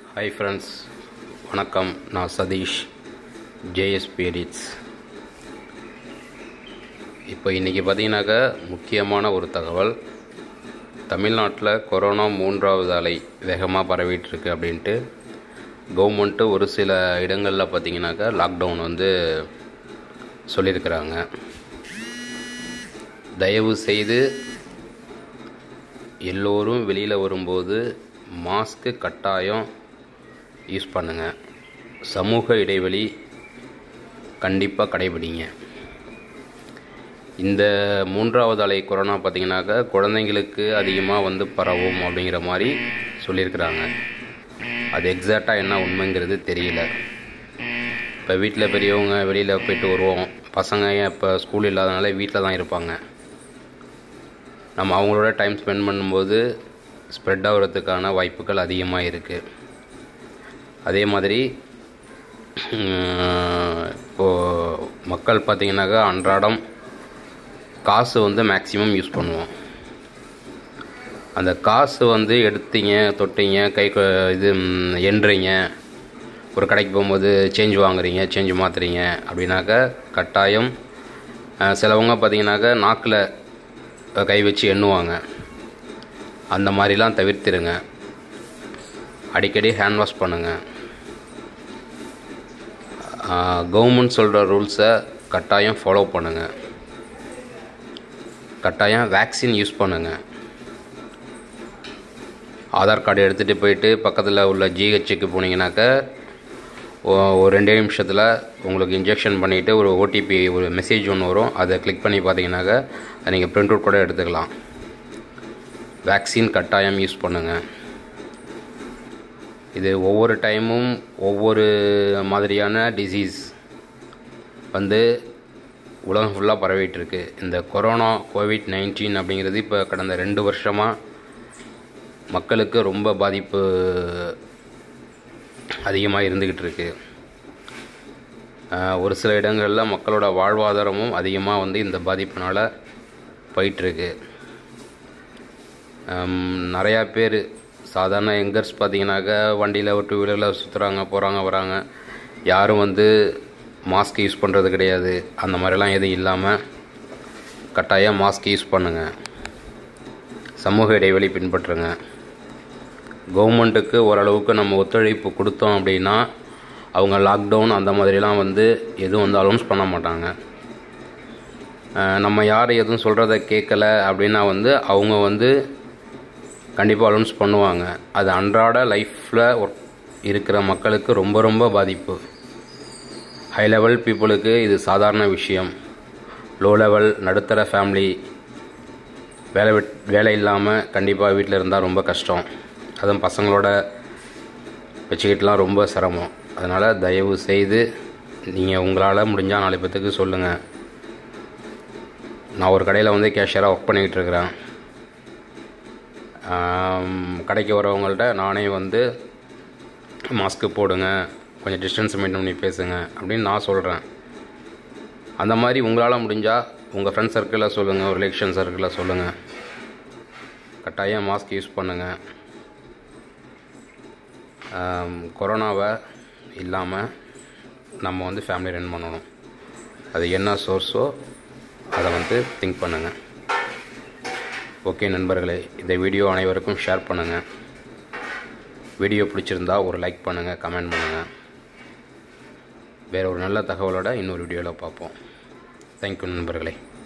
hi friends வணக்கம் நான் Satish JS பீரிட்ஸ் இப்போ இன்றைக்கி பார்த்தீங்கன்னாக்கா முக்கியமான ஒரு தகவல் தமிழ்நாட்டில் கொரோனா மூன்றாவது அலை வேகமாக பரவிட்டு இருக்கு அப்படின்ட்டு கவர்மெண்ட்டு ஒரு சில இடங்களில் பார்த்தீங்கன்னாக்கா லாக்டவுன் வந்து சொல்லியிருக்கிறாங்க தயவு செய்து எல்லோரும் வெளியில் வரும்போது மாஸ்க்கு கட்டாயம் யூஸ் பண்ணுங்கள் சமூக இடைவெளி கண்டிப்பாக கடைபிடிங்க இந்த மூன்றாவது அலை கொரோனா பார்த்தீங்கன்னாக்கா குழந்தைங்களுக்கு அதிகமாக வந்து பரவும் அப்படிங்கிற மாதிரி சொல்லியிருக்கிறாங்க அது எக்ஸாக்டாக என்ன உண்மைங்கிறது தெரியல இப்போ வீட்டில் பெரியவங்க வெளியில் போயிட்டு வருவோம் பசங்க ஏன் இப்போ ஸ்கூல் இல்லாதனால வீட்டில் தான் இருப்பாங்க நம்ம அவங்களோட டைம் ஸ்பெண்ட் பண்ணும்போது ஸ்ப்ரெட் ஆகிறதுக்கான வாய்ப்புகள் அதிகமாக இருக்குது அதே மாதிரி இப்போது மக்கள் பார்த்திங்கனாக்கா அன்றாடம் காசு வந்து மேக்ஸிமம் யூஸ் பண்ணுவோம் அந்த காசு வந்து எடுத்தீங்க தொட்டீங்க கை இது எண்றீங்க ஒரு கடைக்கு போகும்போது சேஞ்ச் வாங்குறீங்க சேஞ்ச் மாற்றுறீங்க அப்படின்னாக்கா கட்டாயம் சிலவங்க பார்த்தீங்கன்னாக்கா நாக்கில் கை வச்சு எண்ணுவாங்க அந்த மாதிரிலாம் தவிர்த்திருங்க அடிக்கடி ஹேண்ட் வாஷ் பண்ணுங்கள் கவர்மெண்ட் சொல்கிற ரூல்ஸை கட்டாயம் ஃபாலோ பண்ணுங்கள் கட்டாயம் வேக்சின் யூஸ் பண்ணுங்கள் ஆதார் கார்டு எடுத்துகிட்டு போயிட்டு பக்கத்தில் உள்ள ஜிஹெச்சுக்கு போனீங்கன்னாக்கா ஒரு ரெண்டே நிமிஷத்தில் உங்களுக்கு இன்ஜெக்ஷன் பண்ணிவிட்டு ஒரு ஓடிபி ஒரு மெசேஜ் ஒன்று வரும் அதை கிளிக் பண்ணி பார்த்தீங்கன்னாக்கா அதை நீங்கள் பிரிண்ட் அவுட் கூட எடுத்துக்கலாம் வேக்சின் கட்டாயம் யூஸ் பண்ணுங்கள் இது ஒவ்வொரு டைமும் ஒவ்வொரு மாதிரியான டிசீஸ் வந்து உலகம் ஃபுல்லாக பரவிட்டு இருக்கு இந்த கொரோனா கோவிட் நைன்டீன் அப்படிங்கிறது இப்போ கடந்த ரெண்டு வருஷமாக மக்களுக்கு ரொம்ப பாதிப்பு அதிகமாக இருந்துக்கிட்டு இருக்கு ஒரு சில இடங்களில் மக்களோட வாழ்வாதாரமும் அதிகமாக வந்து இந்த பாதிப்பினால் போயிட்டுருக்கு நிறையா பேர் சாதாரண யங்கர்ஸ் பார்த்தீங்கன்னாக்கா வண்டியில் ஒரு டூ வீலரில் சுற்றுறாங்க போகிறாங்க வராங்க யாரும் வந்து மாஸ்க் யூஸ் பண்ணுறது கிடையாது அந்த மாதிரிலாம் எதுவும் இல்லாமல் கட்டாயம் மாஸ்க் யூஸ் பண்ணுங்கள் சமூக இடைவெளி பின்பற்றுங்க கவர்மெண்ட்டுக்கு ஓரளவுக்கு நம்ம ஒத்துழைப்பு கொடுத்தோம் அப்படின்னா அவங்க லாக்டவுன் அந்த மாதிரிலாம் வந்து எதுவும் வந்து அலௌன்ஸ் பண்ண மாட்டாங்க நம்ம யார் எதுவும் சொல்கிறத கேட்கல அப்படின்னா வந்து அவங்க வந்து கண்டிப்பாக அலௌன்ஸ் பண்ணுவாங்க அது அன்றாட லைஃப்பில் ஒர்க் இருக்கிற மக்களுக்கு ரொம்ப ரொம்ப பாதிப்பு ஹை லெவல் பீப்புளுக்கு இது சாதாரண விஷயம் லோ லெவல் நடுத்தர ஃபேமிலி வேலை விட் வேலை இல்லாமல் கண்டிப்பாக வீட்டில் இருந்தால் ரொம்ப கஷ்டம் அதுவும் பசங்களோட வச்சுக்கிட்டுலாம் ரொம்ப சிரமம் அதனால் தயவு செய்து நீங்கள் உங்களால் முடிஞ்சால் நாலு பேத்துக்கு சொல்லுங்கள் நான் ஒரு கடையில் வந்து கேஷியராக ஒர்க் பண்ணிக்கிட்டு இருக்கிறேன் கடைக்கு வரவங்கள்ட்ட நானே வந்து மாஸ்க்கு போடுங்க கொஞ்சம் டிஸ்டன்ஸ் மெயின்டைன் பண்ணி பேசுங்க அப்படின்னு நான் சொல்கிறேன் அந்த மாதிரி உங்களால் முடிஞ்சால் உங்கள் ஃப்ரெண்ட் சர்க்கிளில் சொல்லுங்கள் ரிலேஷன் சர்க்கிளில் சொல்லுங்கள் கட்டாயம் மாஸ்க் யூஸ் பண்ணுங்கள் கொரோனாவை இல்லாமல் நம்ம வந்து ஃபேமிலி ரன் பண்ணணும் அது என்ன சோர்ஸோ அதை வந்து திங்க் பண்ணுங்கள் ஓகே நண்பர்களே இந்த வீடியோ அனைவருக்கும் ஷேர் பண்ணுங்கள் வீடியோ பிடிச்சிருந்தா ஒரு லைக் பண்ணுங்கள் கமெண்ட் பண்ணுங்கள் வேறு ஒரு நல்ல தகவலோட இன்னொரு வீடியோவில் பார்ப்போம் தேங்க்யூ நண்பர்களே